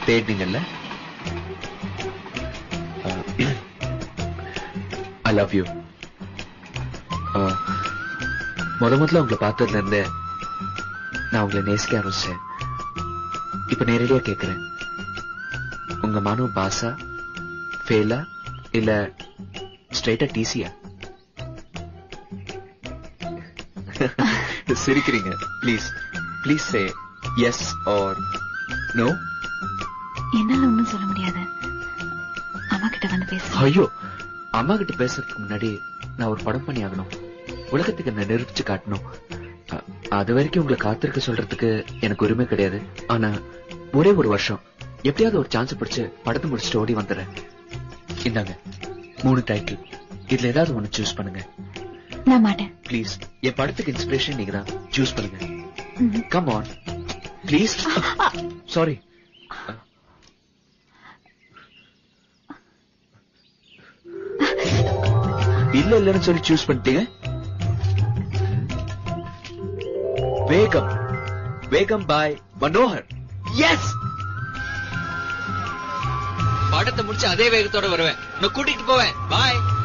தேடினீங்கல்ல I love you முத முதல்ல உங்களை பார்த்ததுல இருந்து நான் உங்களை நேசிக்க ஆரம்பிச்சேன் இப்ப நேரடியா கேக்குறேன் உங்க மனு பாசா ஃபேலா இல்ல ஸ்ட்ரைட்டா டிசியா சிரிக்கிறீங்க please please say yes or no என்னால ஒண்ணும் சொல்ல முடியாது அம்மா கிட்ட வந்து பேச ஐயோ அம்மா கிட்ட பேசுறதுக்கு முன்னாடி நான் ஒரு படம் பண்ணி ஆகணும் உலகத்துக்கு என்ன நிரூபிச்சு காட்டணும் அ- அது வரைக்கும் உங்களை காத்திருக்க சொல்றதுக்கு எனக்கு உரிமை கிடையாது ஆனா ஒரே ஒரு வருஷம் எப்படியாவது ஒரு சான்ஸ் பிடிச்சு படத்தை முடிச்சுட்டு ஓடி வந்துடுறேன் இந்தாங்க மூணு டைட்டில் இதுல ஏதாவது ஒண்ணு சூஸ் பண்ணுங்க நான் மாட்டேன் ப்ளீஸ் என் படத்துக்கு இன்ஸ்பிரேஷன் நீங்க தான் சூஸ் பண்ணுங்க ம். கம் ஆன் ப்ளீஸ் சாரி இல்ல இல்லன்னு சொல்லி சூஸ் பண்ணிட்டீங்க வேகம் வேகம் பாய் மனோகர் எஸ் படத்தை முடிச்சு அதே வேகத்தோட வருவேன் நான் கூட்டிட்டு போவேன் பாய்